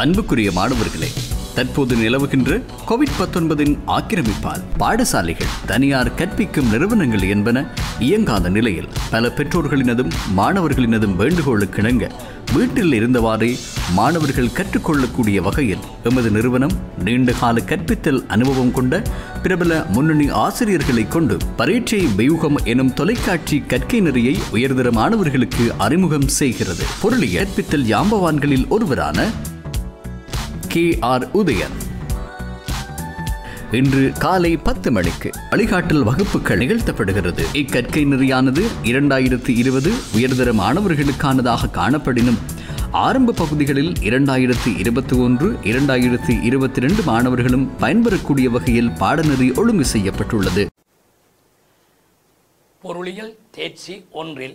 அன்புக்குரிய மாணவர்களே தற்போது நிலவுகின்ற கோவிட் பத்தொன்பதின் ஆக்கிரமிப்பால் பாடசாலைகள் தனியார் கற்பிக்கும் நிறுவனங்கள் என்பன இயங்காத நிலையில் பல பெற்றோர்களினதும் மாணவர்களினதும் வேண்டுகோளுக்கிணங்க வீட்டில் இருந்தவாறே மாணவர்கள் கற்றுக்கொள்ளக்கூடிய வகையில் எமது நிறுவனம் நீண்டகால கற்பித்தல் அனுபவம் கொண்ட பிரபல முன்னணி ஆசிரியர்களை கொண்டு பரீட்சை வியூகம் எனும் தொலைக்காட்சி கற்கை நெறியை உயர்தர மாணவர்களுக்கு அறிமுகம் செய்கிறது பொருளிய கற்பித்தல் யாம்பவான்களில் ஒருவரான கே ஆர் உதயன் இன்று காலை பத்து மணிக்கு வழிகாட்டல் வகுப்புகள் நிகழ்த்தப்படுகிறது இக்கற்கை நெறியானது இரண்டாயிரத்தி இருபது உயர்தர மாணவர்களுக்கானதாக காணப்படினும் ஆரம்ப பகுதிகளில் இரண்டாயிரத்தி இருபத்தி ஒன்று இரண்டாயிரத்தி இருபத்தி ரெண்டு மாணவர்களும் பயன்பெறக்கூடிய வகையில் பாடநெறி ஒழுங்கு செய்யப்பட்டுள்ளது பொருளியல் தேர்ச்சி ஒன்றில்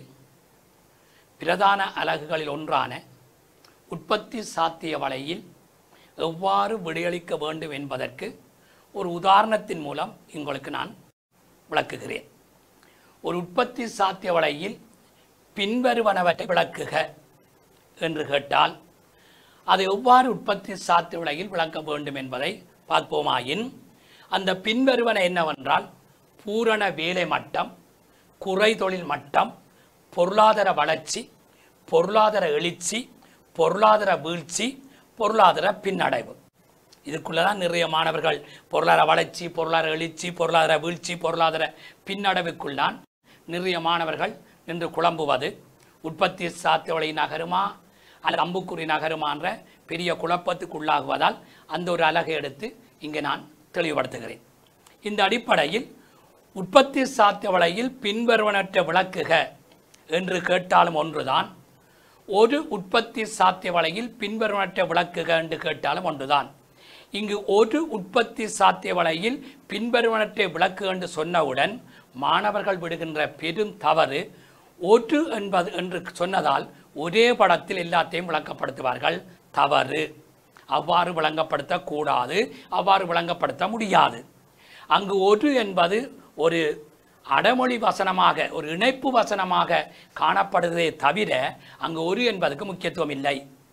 பிரதான அலகுகளில் ஒன்றான உற்பத்தி சாத்திய வலையில் எவ்வாறு விடையளிக்க வேண்டும் என்பதற்கு ஒரு உதாரணத்தின் மூலம் உங்களுக்கு நான் விளக்குகிறேன் ஒரு உற்பத்தி சாத்திய வலையில் பின்வருவனவற்றை விளக்குக என்று கேட்டால் அதை எவ்வாறு உற்பத்தி சாத்திய வலையில் விளக்க வேண்டும் என்பதை பார்ப்போமாயின் அந்த பின்வருவன என்னவென்றால் பூரண வேலை மட்டம் குறை தொழில் மட்டம் பொருளாதார வளர்ச்சி பொருளாதார எழுச்சி பொருளாதார வீழ்ச்சி பொருளாதார பின்னடைவு இதுக்குள்ள தான் நிறைய மாணவர்கள் பொருளாதார வளர்ச்சி பொருளாதார எழுச்சி பொருளாதார வீழ்ச்சி பொருளாதார பின்னடைவுக்குள் தான் நிறைய மாணவர்கள் நின்று குழம்புவது உற்பத்தி சாத்தியவளை நகருமா அல்லது அம்புக்குறி நகருமான்ற பெரிய குழப்பத்துக்குள்ளாகுவதால் அந்த ஒரு அலகை எடுத்து இங்கே நான் தெளிவுபடுத்துகிறேன் இந்த அடிப்படையில் உற்பத்தி சாத்தியவளையில் பின்வருவனற்ற விளக்குக என்று கேட்டாலும் ஒன்றுதான் ஒரு உற்பத்தி சாத்திய வலையில் பின்வருவனற்ற விளக்குக என்று கேட்டாலும் ஒன்றுதான் இங்கு ஒரு உற்பத்தி சாத்திய வலையில் பின்வருவனற்ற விளக்கு என்று சொன்னவுடன் மாணவர்கள் விடுகின்ற பெரும் தவறு ஒன்று என்பது என்று சொன்னதால் ஒரே படத்தில் எல்லாத்தையும் விளக்கப்படுத்துவார்கள் தவறு அவ்வாறு விளங்கப்படுத்தக்கூடாது அவ்வாறு விளங்கப்படுத்த முடியாது அங்கு ஒரு என்பது ஒரு அடமொழி வசனமாக ஒரு இணைப்பு வசனமாக காணப்படுகிறதே தவிர அங்கு ஒரு என்பதற்கு முக்கியத்துவம் இல்லை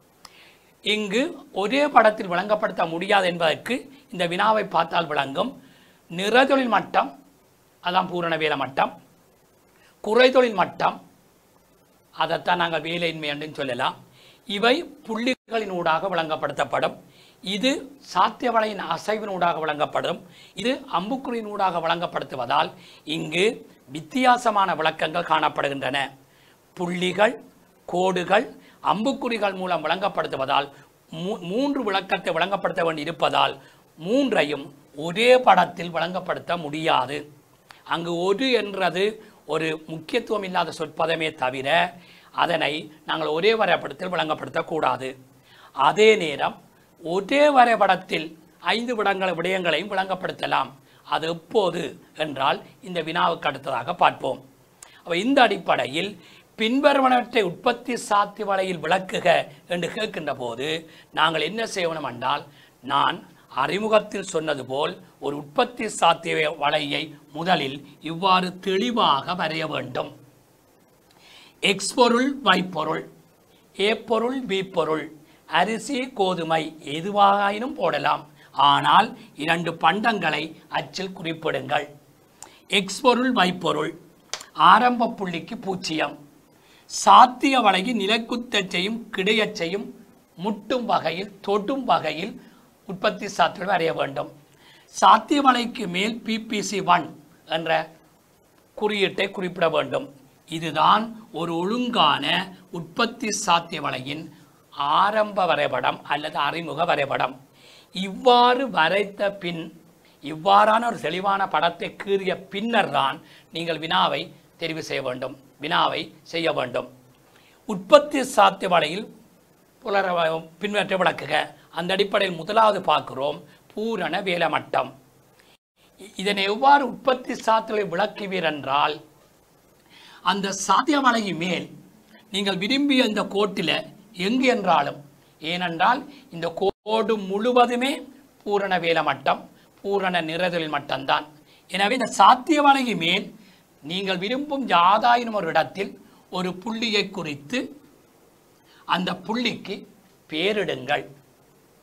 இங்கு ஒரே படத்தில் விளங்கப்படுத்த முடியாது என்பதற்கு இந்த வினாவை பார்த்தால் விளங்கும் நிறதொழில் மட்டம் அதான் பூரண வேலை மட்டம் குறைதொழில் மட்டம் அதைத்தான் நாங்கள் வேலையின்மை என்று சொல்லலாம் இவை புள்ளிகளின் ஊடாக விளங்கப்படுத்தப்படும் இது சாத்தியவளையின் அசைவினூடாக வழங்கப்படும் இது அம்புக்குறியின் ஊடாக வழங்கப்படுத்துவதால் இங்கு வித்தியாசமான விளக்கங்கள் காணப்படுகின்றன புள்ளிகள் கோடுகள் அம்புக்குறிகள் மூலம் வழங்கப்படுத்துவதால் மூ- மூன்று விளக்கத்தை வழங்கப்படுத்த வேண்டி இருப்பதால் மூன்றையும் ஒரே படத்தில் வழங்கப்படுத்த முடியாது அங்கு ஒரு என்றது ஒரு முக்கியத்துவம் இல்லாத சொற்பதமே தவிர அதனை நாங்கள் ஒரே வரைபடத்தில் வழங்கப்படுத்தக்கூடாது அதே நேரம் ஒரே வரைபடத்தில் ஐந்து விடங்களை விடயங்களையும் விளங்கப்படுத்தலாம் அது எப்போது என்றால் இந்த வினாவுக்கு அடுத்ததாக பார்ப்போம் அப்ப இந்த அடிப்படையில் பின்வருவனவற்றை உற்பத்தி சாத்திய வலையில் விளக்குக என்று கேட்கின்ற போது நாங்கள் என்ன செய்யணும் என்றால் நான் அறிமுகத்தில் சொன்னது போல் ஒரு உற்பத்தி சாத்திய வலையை முதலில் இவ்வாறு தெளிவாக வரைய வேண்டும் எக்ஸ் பொருள் Y பொருள் ஏ பொருள் பி பொருள் அரிசி கோதுமை எதுவாயினும் போடலாம் ஆனால் இரண்டு பண்டங்களை அச்சில் குறிப்பிடுங்கள் எக்ஸ் பொருள் Y பொருள் ஆரம்ப புள்ளிக்கு பூச்சியம் சாத்திய வலையில் நிலக்குத்தச் செய்யும் கிடையச் செய்யும் முட்டும் வகையில் தொடும் வகையில் உற்பத்தி சாத்தியம் வரைய வேண்டும் சாத்திய வலைக்கு மேல் பிபிசி ஒன் என்ற குறியீட்டை குறிப்பிட வேண்டும் இதுதான் ஒரு ஒழுங்கான உற்பத்தி சாத்திய வலையின் ஆரம்ப வரைபடம் அல்லது அறிமுக வரைபடம் இவ்வாறு வரைத்த பின் இவ்வாறான ஒரு தெளிவான படத்தை கீறிய பின்னர் தான் நீங்கள் வினாவை தெரிவு செய்ய வேண்டும் வினாவை செய்ய வேண்டும் உற்பத்தி சாத்திய வலையில் புலர பின்வற்ற விளக்குக அந்த அடிப்படையில் முதலாவது பார்க்கிறோம் பூரண வேலமட்டம் இ- இதனை எவ்வாறு உற்பத்தி சாத்தியலை விளக்குவீர் என்றால் அந்த சாத்திய வலையின் மேல் நீங்கள் விரும்பிய இந்த கோட்டில் எங்கு என்றாலும் ஏனென்றால் இந்த கோடு முழுவதுமே பூரண வேல மட்டம் பூரண நிறதொழில் மட்டம்தான் எனவே இந்த சாத்திய வலையின் மேல் நீங்கள் விரும்பும் யாதாயினும் ஒரு இடத்தில் ஒரு புள்ளியை குறித்து அந்த புள்ளிக்கு பேரிடுங்கள்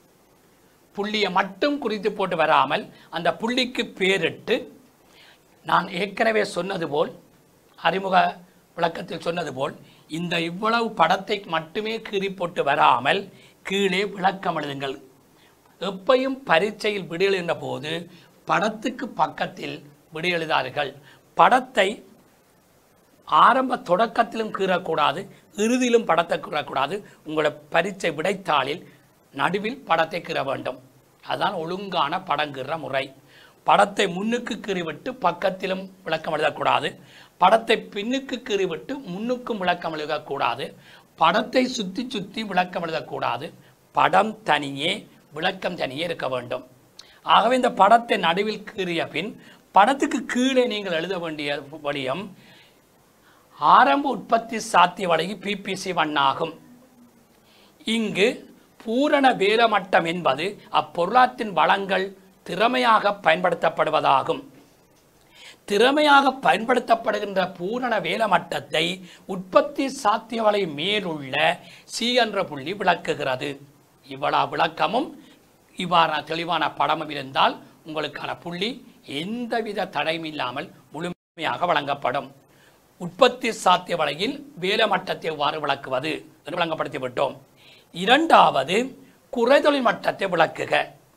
புள்ளியை மட்டும் குறித்து போட்டு வராமல் அந்த புள்ளிக்கு பேரிட்டு நான் ஏற்கனவே சொன்னது போல் அறிமுக விளக்கத்தில் சொன்னது போல் இந்த இவ்வளவு படத்தை மட்டுமே கீறி போட்டு வராமல் கீழே விளக்கம் எழுதுங்கள் எப்பையும் பரீட்சையில் விடு எழுதுகின்ற போது படத்துக்கு பக்கத்தில் விடு எழுதார்கள் படத்தை ஆரம்ப தொடக்கத்திலும் கீறக்கூடாது இறுதியிலும் படத்தை கீறக்கூடாது உங்களோட பரீட்சை விடைத்தாளில் நடுவில் படத்தை கீற வேண்டும் அதுதான் ஒழுங்கான படங்கிற முறை படத்தை முன்னுக்கு கீறிவிட்டு பக்கத்திலும் விளக்கம் எழுதக்கூடாது படத்தை பின்னுக்கு கீறிவிட்டு முன்னுக்கும் விளக்கம் எழுதக்கூடாது படத்தை சுற்றி சுற்றி விளக்கம் எழுதக்கூடாது படம் தனியே விளக்கம் தனியே இருக்க வேண்டும் ஆகவே இந்த படத்தை நடுவில் கீறிய பின் படத்துக்கு கீழே நீங்கள் எழுத வேண்டிய வடியம் ஆரம்ப உற்பத்தி சாத்திய வழங்கி பிபிசி வண்ணாகும் இங்கு பூரண வேலமட்டம் என்பது அப்பொருளாற்றின் வளங்கள் திறமையாக பயன்படுத்தப்படுவதாகும் திறமையாக பயன்படுத்தப்படுகின்ற பூரண வேலமட்டத்தை உற்பத்தி சாத்தியவலை மேலுள்ள சி என்ற புள்ளி விளக்குகிறது இவ்வளவு விளக்கமும் இவ்வாறான தெளிவான படமும் இருந்தால் உங்களுக்கான புள்ளி எந்தவித தடையும் இல்லாமல் முழுமையாக வழங்கப்படும் உற்பத்தி சாத்திய வலையில் வேலமட்டத்தை எவ்வாறு விளக்குவது என்று விளங்கப்படுத்தி விட்டோம் இரண்டாவது குறைதொழில் மட்டத்தை விளக்குக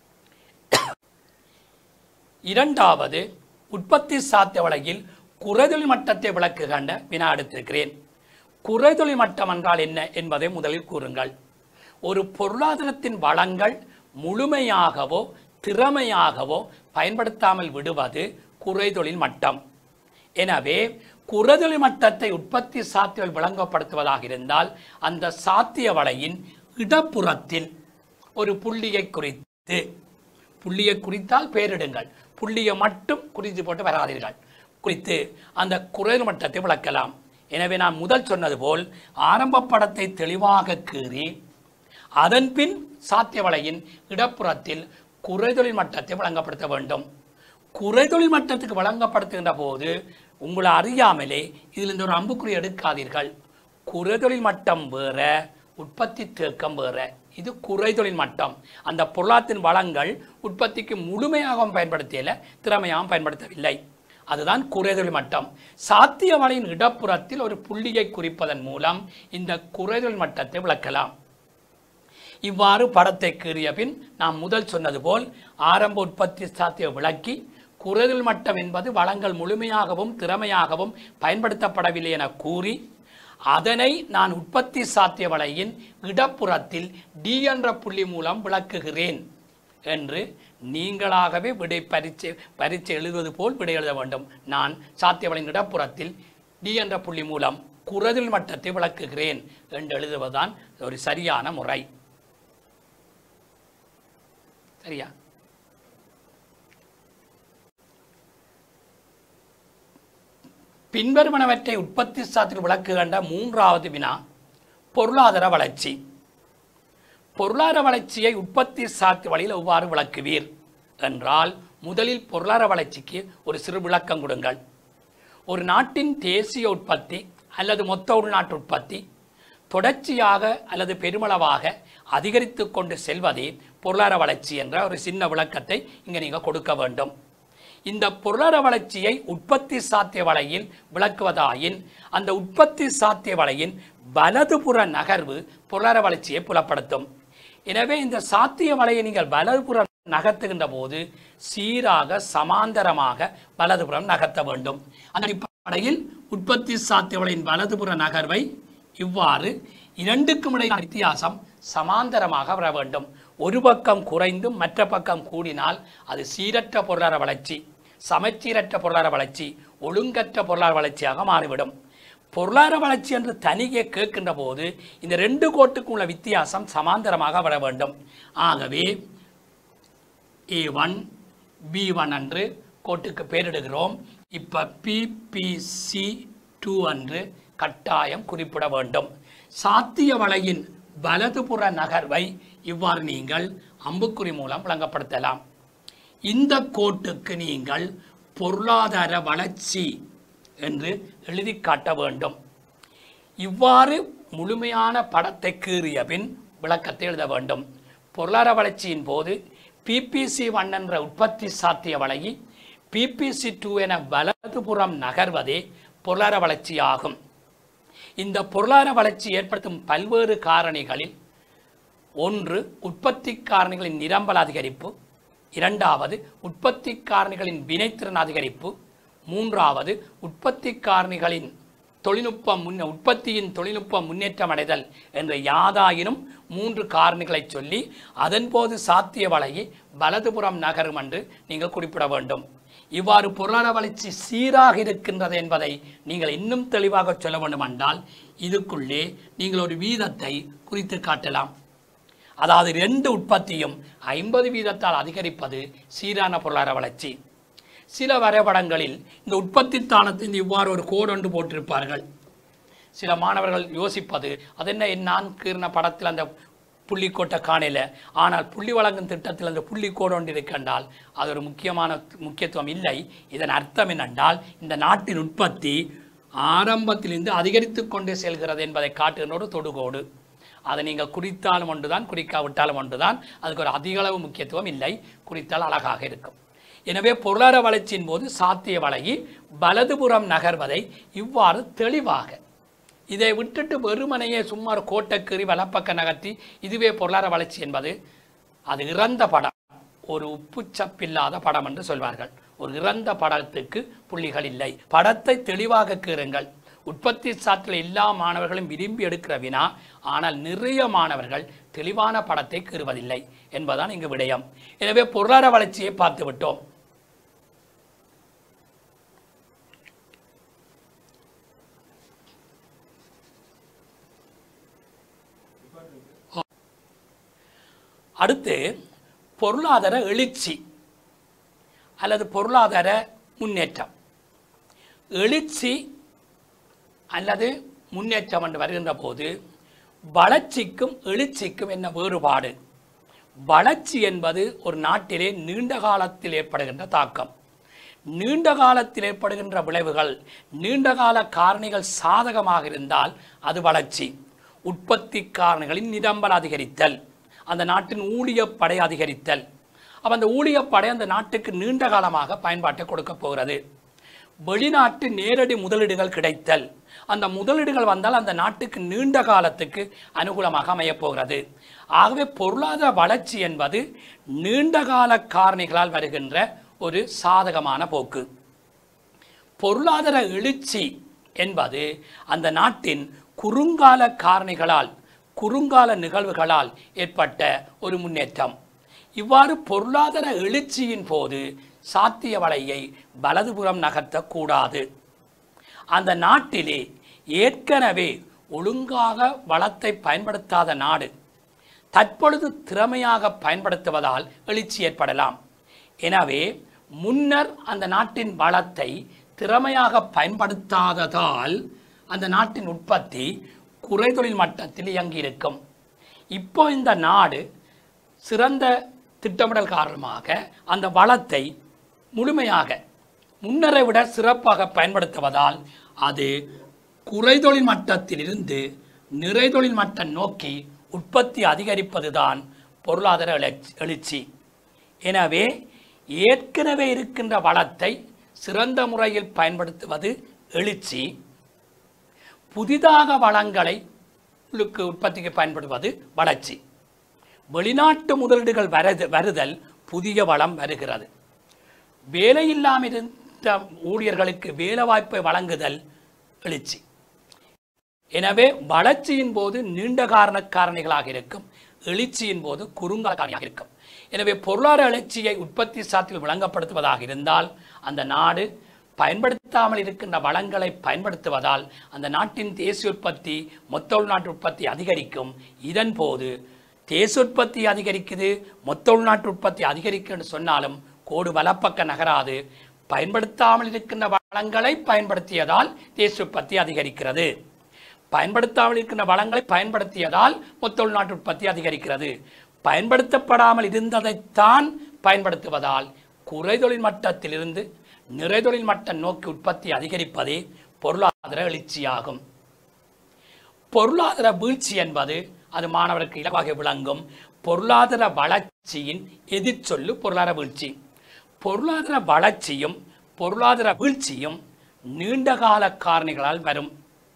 இரண்டாவது உற்பத்தி சாத்திய வலையில் குறைதொழில் மட்டத்தை விளக்குகின்ற வினா எடுத்திருக்கிறேன் குறைதொழில் மட்டம் என்றால் என்ன என்பதை முதலில் கூறுங்கள் ஒரு பொருளாதாரத்தின் வளங்கள் முழுமையாகவோ திறமையாகவோ பயன்படுத்தாமல் விடுவது குறைதொழில் மட்டம் எனவே குறைதொழில் மட்டத்தை உற்பத்தி சாத்தியங்கள் விளங்கப்படுத்துவதாக இருந்தால் அந்த சாத்திய வலையின் இடப்புறத்தில் ஒரு புள்ளியை குறித்து புள்ளியை குறித்தால் பெயரிடுங்கள் புள்ளியை மட்டும் குறித்து போட்டு வராதீர்கள் குறித்து அந்த குறைதொழில் மட்டத்தை விளக்கலாம் எனவே நான் முதல் சொன்னது போல் ஆரம்ப படத்தை தெளிவாக கீறி அதன் பின் சாத்திய வலையின் இடப்புறத்தில் குறைதொழில் மட்டத்தை வழங்கப்படுத்த வேண்டும் குறைதொழில் மட்டத்துக்கு வழங்கப்படுத்துகின்ற போது உங்களை அறியாமலே இதில் இந்த ஒரு அம்புக்குறி எடுக்காதீர்கள் குறைதொழில் மட்டம் வேற உற்பத்தி தேக்கம் வேற இது குறைதொழில் மட்டம் அந்த பொருளாத்தின் வளங்கள் உற்பத்திக்கு முழுமையாக பயன்படுத்தியல திறமையாகவும் பயன்படுத்தவில்லை அதுதான் குறைதொழில் மட்டம் சாத்திய வலையின் இடப்புறத்தில் ஒரு புள்ளியை குறிப்பதன் மூலம் இந்த குறைதொழில் மட்டத்தை விளக்கலாம் இவ்வாறு படத்தை கீறிய பின் நாம் முதல் சொன்னது போல் ஆரம்ப உற்பத்தி சாத்திய விளக்கி குறைதல் மட்டம் என்பது வளங்கள் முழுமையாகவும் திறமையாகவும் பயன்படுத்தப்படவில்லை என கூறி அதனை நான் உற்பத்தி சாத்திய வலையின் இடப்புறத்தில் டி என்ற புள்ளி மூலம் விளக்குகிறேன் என்று நீங்களாகவே விடை பரீட்சை பரீட்சை எழுதுவது போல் விடை எழுத வேண்டும் நான் சாத்திய வலையின் இடப்புறத்தில் டி என்ற புள்ளி மூலம் குறைதல் மட்டத்தை விளக்குகிறேன் என்று எழுதுவதுதான் ஒரு சரியான முறை சரியா பின்வருவனவற்றை உற்பத்தி சாத்திர விளக்கு கண்ட மூன்றாவது வினா பொருளாதார வளர்ச்சி பொருளாதார வளர்ச்சியை உற்பத்தி சாத்திய வழியில் எவ்வாறு விளக்குவீர் என்றால் முதலில் பொருளாதார வளர்ச்சிக்கு ஒரு சிறு விளக்கம் கொடுங்கள் ஒரு நாட்டின் தேசிய உற்பத்தி அல்லது மொத்த உள்நாட்டு உற்பத்தி தொடர்ச்சியாக அல்லது பெருமளவாக அதிகரித்து கொண்டு செல்வதே பொருளாதார வளர்ச்சி என்ற ஒரு சின்ன விளக்கத்தை இங்கே நீங்கள் கொடுக்க வேண்டும் இந்த பொருளாதார வளர்ச்சியை உற்பத்தி சாத்திய வலையில் விளக்குவதாயின் அந்த உற்பத்தி சாத்திய வலையின் வலதுபுற நகர்வு பொருளாதார வளர்ச்சியை புலப்படுத்தும் எனவே இந்த சாத்திய வலையை நீங்கள் வலதுபுற நகர்த்துகின்ற போது சீராக சமாந்தரமாக வலதுபுறம் நகர்த்த வேண்டும் அந்த அடிப்படையில் உற்பத்தி சாத்திய வலையின் வலதுபுற நகர்வை இவ்வாறு இரண்டுக்கும் இடையிலான வித்தியாசம் சமாந்தரமாக வர வேண்டும் ஒரு பக்கம் குறைந்தும் மற்ற பக்கம் கூடினால் அது சீரற்ற பொருளாதார வளர்ச்சி சமச்சீரற்ற பொருளாதார வளர்ச்சி ஒழுங்கற்ற பொருளாதார வளர்ச்சியாக மாறிவிடும் பொருளாதார வளர்ச்சி என்று தனியே கேட்கின்ற போது இந்த ரெண்டு கோட்டுக்கும் உள்ள வித்தியாசம் சமாந்தரமாக வர வேண்டும் ஆகவே ஏ ஒன் பி ஒன் என்று கோட்டுக்கு பெயரிடுகிறோம் இப்போ பிபிசி டூ என்று கட்டாயம் குறிப்பிட வேண்டும் சாத்திய வலையின் வலதுபுற நகர்வை இவ்வாறு நீங்கள் அம்புக்குறி மூலம் விளங்கப்படுத்தலாம் இந்த கோட்டுக்கு நீங்கள் பொருளாதார வளர்ச்சி என்று எழுதி காட்ட வேண்டும் இவ்வாறு முழுமையான படத்தை கீறிய பின் விளக்கத்தை எழுத வேண்டும் பொருளாதார வளர்ச்சியின் போது பிபிசி ஒன் என்ற உற்பத்தி சாத்திய வலையை பிபிசி டூ என வலதுபுறம் நகர்வதே பொருளாதார வளர்ச்சியாகும் இந்த பொருளாதார வளர்ச்சி ஏற்படுத்தும் பல்வேறு காரணிகளில் ஒன்று உற்பத்தி காரணிகளின் நிரம்பல் அதிகரிப்பு இரண்டாவது உற்பத்தி காரணிகளின் வினைத்திறன் அதிகரிப்பு மூன்றாவது உற்பத்தி காரணிகளின் தொழில்நுட்ப முன்ன உற்பத்தியின் தொழில்நுட்ப முன்னேற்றம் அடைதல் என்ற யாதாயினும் மூன்று காரணிகளை சொல்லி அதன்போது சாத்திய வலையை வலதுபுறம் நகரும் என்று நீங்கள் குறிப்பிட வேண்டும் இவ்வாறு பொருளாதார வளர்ச்சி சீராக இருக்கின்றது என்பதை நீங்கள் இன்னும் தெளிவாக சொல்ல வேண்டுமென்றால் இதுக்குள்ளே நீங்கள் ஒரு வீதத்தை குறித்து காட்டலாம் அதாவது ரெண்டு உற்பத்தியும் ஐம்பது வீதத்தால் அதிகரிப்பது சீரான பொருளாதார வளர்ச்சி சில வரைபடங்களில் இந்த உற்பத்தி தானத்தின் இவ்வாறு ஒரு கோடு ஒன்று போட்டிருப்பார்கள் சில மாணவர்கள் யோசிப்பது அது என்ன நான் கீறின படத்தில் அந்த புள்ளிக்கோட்டை காணல ஆனால் புள்ளி வழங்கும் திட்டத்தில் அந்த புள்ளிக்கோடு ஒன்று இருக்கின்றால் அது ஒரு முக்கியமான முக்கியத்துவம் இல்லை இதன் அர்த்தம் என்னென்றால் இந்த நாட்டின் உற்பத்தி ஆரம்பத்திலிருந்து அதிகரித்து கொண்டே செல்கிறது என்பதை காட்டுகின்ற ஒரு தொடுகோடு அதை நீங்கள் குறித்தாலும் ஒன்றுதான் குறிக்காவிட்டாலும் ஒன்றுதான் அதுக்கு ஒரு அதிக அளவு முக்கியத்துவம் இல்லை குறித்தால் அழகாக இருக்கும் எனவே பொருளாதார வளர்ச்சியின் போது சாத்திய வலையை வலதுபுறம் நகர்வதை இவ்வாறு தெளிவாக இதை விட்டுட்டு வெறுமனையே சும்மா ஒரு கோட்டைக்கறி வலப்பக்க நகர்த்தி இதுவே பொருளாதார வளர்ச்சி என்பது அது இறந்த படம் ஒரு உப்புச்சப்பில்லாத படம் என்று சொல்வார்கள் ஒரு இறந்த படத்துக்கு புள்ளிகள் இல்லை படத்தை தெளிவாக கீறுங்கள் உற்பத்தி சாற்றில் எல்லா மாணவர்களும் விரும்பி எடுக்கிற வினா ஆனால் நிறைய மாணவர்கள் தெளிவான படத்தை கீறுவதில்லை என்பதுதான் இங்கு விடயம் எனவே பொருளாதார வளர்ச்சியை பார்த்து விட்டோம் அடுத்து பொருளாதார எழுச்சி அல்லது பொருளாதார முன்னேற்றம் எழுச்சி அல்லது முன்னேற்றம் என்று வருகின்ற போது வளர்ச்சிக்கும் எழுச்சிக்கும் என்ன வேறுபாடு வளர்ச்சி என்பது ஒரு நாட்டிலே நீண்ட காலத்தில் ஏற்படுகின்ற தாக்கம் நீண்ட காலத்தில் ஏற்படுகின்ற விளைவுகள் நீண்டகால காரணிகள் சாதகமாக இருந்தால் அது வளர்ச்சி உற்பத்தி காரணிகளின் நிரம்பல் அதிகரித்தல் அந்த நாட்டின் ஊழியப் படை அதிகரித்தல் அப்ப அந்த ஊழியப் படை அந்த நாட்டுக்கு நீண்ட காலமாக பயன்பாட்டை கொடுக்க போகிறது வெளிநாட்டு நேரடி முதலீடுகள் கிடைத்தல் அந்த முதலீடுகள் வந்தால் அந்த நாட்டுக்கு நீண்ட காலத்துக்கு அனுகூலமாக அமையப் போகிறது ஆகவே பொருளாதார வளர்ச்சி என்பது நீண்டகால காரணிகளால் வருகின்ற ஒரு சாதகமான போக்கு பொருளாதார எழுச்சி என்பது அந்த நாட்டின் குறுங்கால காரணிகளால் குறுங்கால நிகழ்வுகளால் ஏற்பட்ட ஒரு முன்னேற்றம் இவ்வாறு பொருளாதார எழுச்சியின் போது சாத்திய வலையை வலதுபுறம் நகர்த்தக்கூடாது அந்த நாட்டிலே ஏற்கனவே ஒழுங்காக வளத்தை பயன்படுத்தாத நாடு தற்பொழுது திறமையாக பயன்படுத்துவதால் எழுச்சி ஏற்படலாம் எனவே முன்னர் அந்த நாட்டின் வளத்தை திறமையாக பயன்படுத்தாததால் அந்த நாட்டின் உற்பத்தி குறைதொழில் மட்டத்தில் இயங்கியிருக்கும் இப்போ இந்த நாடு சிறந்த திட்டமிடல் காரணமாக அந்த வளத்தை முழுமையாக முன்னரை விட சிறப்பாக பயன்படுத்துவதால் அது குறைதொழில் மட்டத்திலிருந்து நிறைதொழில் மட்டம் நோக்கி உற்பத்தி அதிகரிப்பதுதான் பொருளாதார எழுச்சி எழுச்சி எனவே ஏற்கனவே இருக்கின்ற வளத்தை சிறந்த முறையில் பயன்படுத்துவது எழுச்சி புதிதாக வளங்களை உள்ளுக்கு உற்பத்திக்கு பயன்படுவது வளர்ச்சி வெளிநாட்டு முதலீடுகள் வருது வருதல் புதிய வளம் வருகிறது வேலையில்லாமல் இருந்த ஊழியர்களுக்கு வேலை வாய்ப்பை வழங்குதல் எழுச்சி எனவே வளர்ச்சியின் போது நீண்ட காரண காரணிகளாக இருக்கும் எழுச்சியின் போது குறுங்கால காரணியாக இருக்கும் எனவே பொருளாதார எழுச்சியை உற்பத்தி சாத்தில் விளங்கப்படுத்துவதாக இருந்தால் அந்த நாடு பயன்படுத்தாமல் இருக்கின்ற வளங்களை பயன்படுத்துவதால் அந்த நாட்டின் தேசிய உற்பத்தி மொத்த உள்நாட்டு உற்பத்தி அதிகரிக்கும் இதன் போது தேசிய உற்பத்தி அதிகரிக்குது மொத்த உள்நாட்டு உற்பத்தி அதிகரிக்குன்னு சொன்னாலும் கோடு வலப்பக்க நகராது பயன்படுத்தாமல் இருக்கின்ற வளங்களை பயன்படுத்தியதால் தேசிய உற்பத்தி அதிகரிக்கிறது பயன்படுத்தாமல் இருக்கின்ற வளங்களை பயன்படுத்தியதால் மொத்த உள்நாட்டு உற்பத்தி அதிகரிக்கிறது பயன்படுத்தப்படாமல் இருந்ததைத்தான் பயன்படுத்துவதால் குறைதொழில் மட்டத்திலிருந்து நிறைதொழில் மட்டம் நோக்கி உற்பத்தி அதிகரிப்பதே பொருளாதார எழுச்சியாகும் பொருளாதார வீழ்ச்சி என்பது அது மாணவருக்கு இலவாக விளங்கும் பொருளாதார வளர்ச்சியின் எதிர்ச்சொல்லு பொருளாதார வீழ்ச்சி பொருளாதார வளர்ச்சியும் பொருளாதார வீழ்ச்சியும் நீண்டகால காரணிகளால் வரும்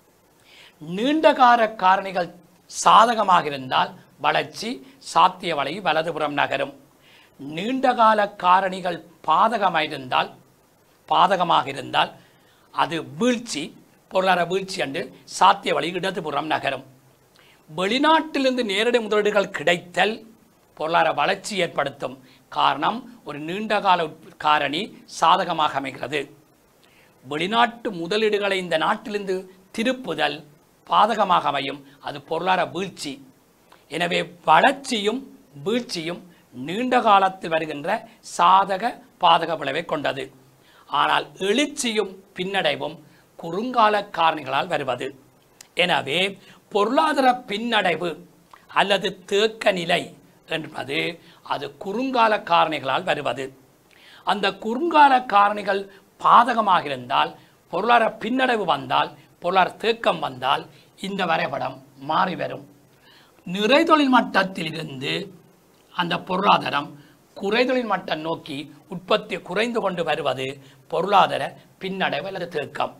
நீண்டகால காரணிகள் சாதகமாக இருந்தால் வளர்ச்சி சாத்திய வழி வலதுபுறம் நகரும் நீண்டகால காரணிகள் பாதகமாக இருந்தால் பாதகமாக இருந்தால் அது வீழ்ச்சி பொருளாதார வீழ்ச்சி என்று சாத்திய வழி இடதுபுறம் நகரும் வெளிநாட்டிலிருந்து நேரடி முதலீடுகள் கிடைத்தல் பொருளாதார வளர்ச்சி ஏற்படுத்தும் காரணம் ஒரு நீண்டகால உட்- காரணி சாதகமாக அமைகிறது வெளிநாட்டு முதலீடுகளை இந்த நாட்டிலிருந்து திருப்புதல் பாதகமாக அமையும் அது பொருளாதார வீழ்ச்சி எனவே வளர்ச்சியும் வீழ்ச்சியும் நீண்ட காலத்தில் வருகின்ற சாதக பாதக விளைவை கொண்டது ஆனால் எழுச்சியும் பின்னடைவும் குறுங்கால காரணிகளால் வருவது எனவே பொருளாதார பின்னடைவு அல்லது தேக்க நிலை என்பது அது குறுங்கால காரணிகளால் வருவது அந்த குறுங்கால காரணிகள் பாதகமாக இருந்தால் பொருளாதார பின்னடைவு வந்தால் பொருளாதார தேக்கம் வந்தால் இந்த வரைபடம் மாறி வரும் நிறைதொழில் மட்டத்திலிருந்து அந்த பொருளாதாரம் குறைதொழில் மட்டம் நோக்கி உற்பத்தி குறைந்து கொண்டு வருவது பொருளாதார பின்னடைவு அல்லது தேக்கம்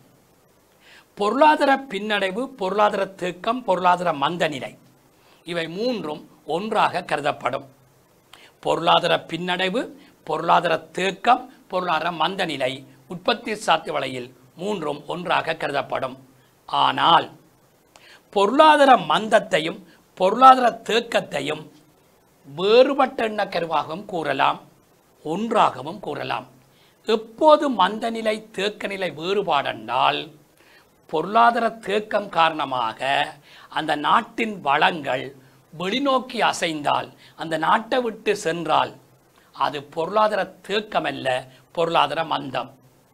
பொருளாதார பின்னடைவு பொருளாதார தேக்கம் பொருளாதார மந்த நிலை இவை மூன்றும் ஒன்றாக கருதப்படும் பொருளாதார பின்னடைவு பொருளாதார தேக்கம் பொருளாதார மந்த நிலை உற்பத்தி சாத்திய வலையில் மூன்றும் ஒன்றாக கருதப்படும் ஆனால் பொருளாதார மந்தத்தையும் பொருளாதார தேக்கத்தையும் வேறுபட்ட எண்ணக்கருவாகவும் கூறலாம் ஒன்றாகவும் கூறலாம் எப்போது மந்த நிலை தேக்க நிலை வேறுபாடென்றால் பொருளாதார தேக்கம் காரணமாக அந்த நாட்டின் வளங்கள் வெளிநோக்கி அசைந்தால் அந்த நாட்டை விட்டு சென்றால் அது பொருளாதார தேக்கமல்ல பொருளாதார மந்தம்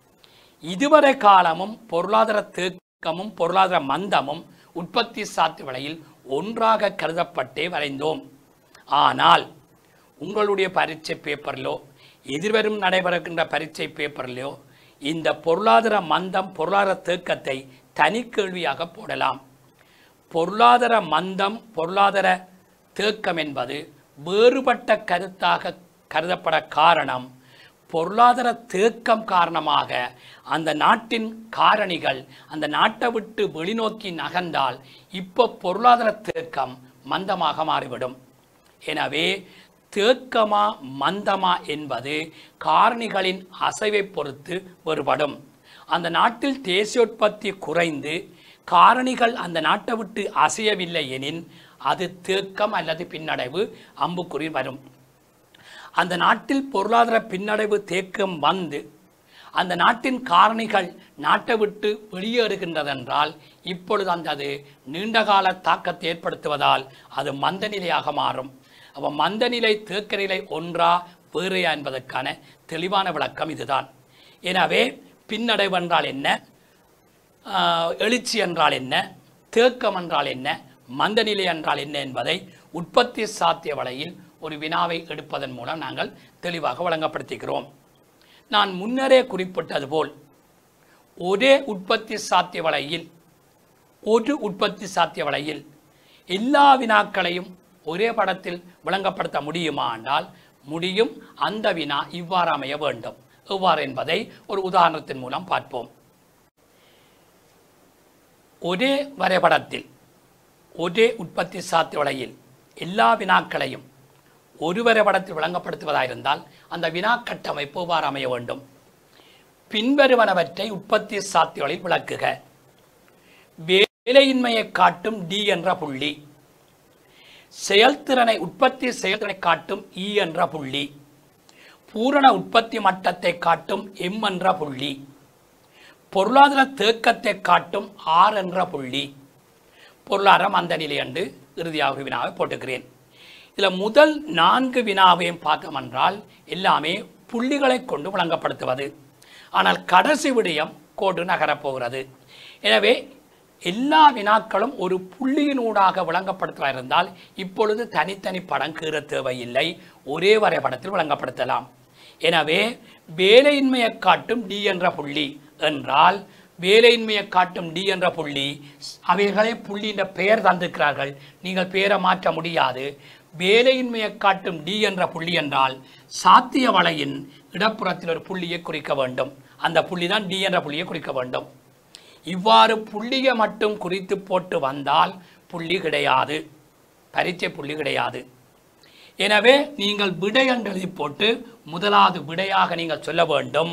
இதுவரை காலமும் பொருளாதார தேக்கமும் பொருளாதார மந்தமும் உற்பத்தி சாத்திய விலையில் ஒன்றாக கருதப்பட்டே வரைந்தோம் ஆனால் உங்களுடைய பரீட்சை பேப்பரிலோ எதிர்வரும் நடைபெறுகின்ற பரீட்சை பேப்பரிலோ இந்த பொருளாதார மந்தம் பொருளாதார தேக்கத்தை தனி கேள்வியாக போடலாம் பொருளாதார மந்தம் பொருளாதார தேக்கம் என்பது வேறுபட்ட கருத்தாக கருதப்பட காரணம் பொருளாதார தேக்கம் காரணமாக அந்த நாட்டின் காரணிகள் அந்த நாட்டை விட்டு வெளிநோக்கி நகர்ந்தால் இப்போ பொருளாதார தேக்கம் மந்தமாக மாறிவிடும் எனவே தேக்கமா மந்தமா என்பது காரணிகளின் அசைவை பொறுத்து வேறுபடும் அந்த நாட்டில் தேசியோற்பத்தி குறைந்து காரணிகள் அந்த நாட்டை விட்டு அசையவில்லை எனின் அது தேக்கம் அல்லது பின்னடைவு அம்புக்குறி வரும் அந்த நாட்டில் பொருளாதார பின்னடைவு தேக்கம் வந்து அந்த நாட்டின் காரணிகள் நாட்டை விட்டு வெளியேறுகின்றதென்றால் இப்பொழுது அந்த அது நீண்டகால தாக்கத்தை ஏற்படுத்துவதால் அது மந்த நிலையாக மாறும் அப்போ மந்த நிலை தேக்க நிலை ஒன்றா வேறையா என்பதற்கான தெளிவான விளக்கம் இதுதான் எனவே பின்னடைவு என்றால் என்ன ஆஹ், எழுச்சி என்றால் என்ன தேக்கம் என்றால் என்ன மந்தநிலை என்றால் என்ன என்பதை உற்பத்தி சாத்திய வலையில் ஒரு வினாவை எடுப்பதன் மூலம் நாங்கள் தெளிவாக வழங்கப்படுத்துகிறோம் நான் முன்னரே குறிப்பிட்டது போல் ஒரே உற்பத்தி சாத்திய வலையில் ஒரு உற்பத்தி சாத்திய வலையில் எல்லா வினாக்களையும் ஒரே படத்தில் விளங்கப்படுத்த முடியுமா என்றால் முடியும் அந்த வினா இவ்வாறு அமைய வேண்டும் எவ்வாறு என்பதை ஒரு உதாரணத்தின் மூலம் பார்ப்போம் ஒரே வரைபடத்தில் ஒரே உற்பத்தி சாத்திய வலையில் எல்லா வினாக்களையும் ஒரு வரைபடத்தில் விளங்கப்படுத்துவதாயிருந்தால் அந்த வினா கட்டமைப்பு எவ்வாறு அமைய வேண்டும் பின்வருவனவற்றை உற்பத்தி சாத்தியங்களில் விளக்குக வேலையின்மையை காட்டும் டி என்ற புள்ளி செயல்திறனை உற்பத்தி செயல்திறனை காட்டும் இ என்ற புள்ளி பூரண உற்பத்தி மட்டத்தை காட்டும் எம் என்ற புள்ளி பொருளாதார தேக்கத்தை காட்டும் ஆர் என்ற புள்ளி பொருளாதார மந்த நிலை என்று இறுதியாக ஒரு வினாவை போட்டுக்கிறேன் இதில் முதல் நான்கு வினாவையும் பார்த்தோமென்றால் எல்லாமே புள்ளிகளை கொண்டு விளங்கப்படுத்துவது ஆனால் கடைசி விடயம் கோடு நகரப்போகிறது எனவே எல்லா வினாக்களும் ஒரு புள்ளியினூடாக விளங்கப்படுத்துவதாக இருந்தால் இப்பொழுது தனித்தனி படம் கீற தேவையில்லை ஒரே வரைபடத்தில் விளங்கப்படுத்தலாம் எனவே வேலையின்மையை காட்டும் டி என்ற புள்ளி என்றால் வேலையின்மையை காட்டும் டி என்ற புள்ளி அவைகளே புள்ளி என்ற பெயர் தந்திருக்கிறார்கள் நீங்கள் பெயரை மாற்ற முடியாது வேலையின்மையை காட்டும் டி என்ற புள்ளி என்றால் சாத்திய வலையின் இடப்புறத்தில் ஒரு புள்ளியை குறிக்க வேண்டும் அந்த புள்ளி தான் டி என்ற புள்ளியை குறிக்க வேண்டும் இவ்வாறு புள்ளியை மட்டும் குறித்து போட்டு வந்தால் புள்ளி கிடையாது பரீட்சை புள்ளி கிடையாது எனவே நீங்கள் விடை என்று எழுதி போட்டு முதலாவது விடையாக நீங்கள் சொல்ல வேண்டும்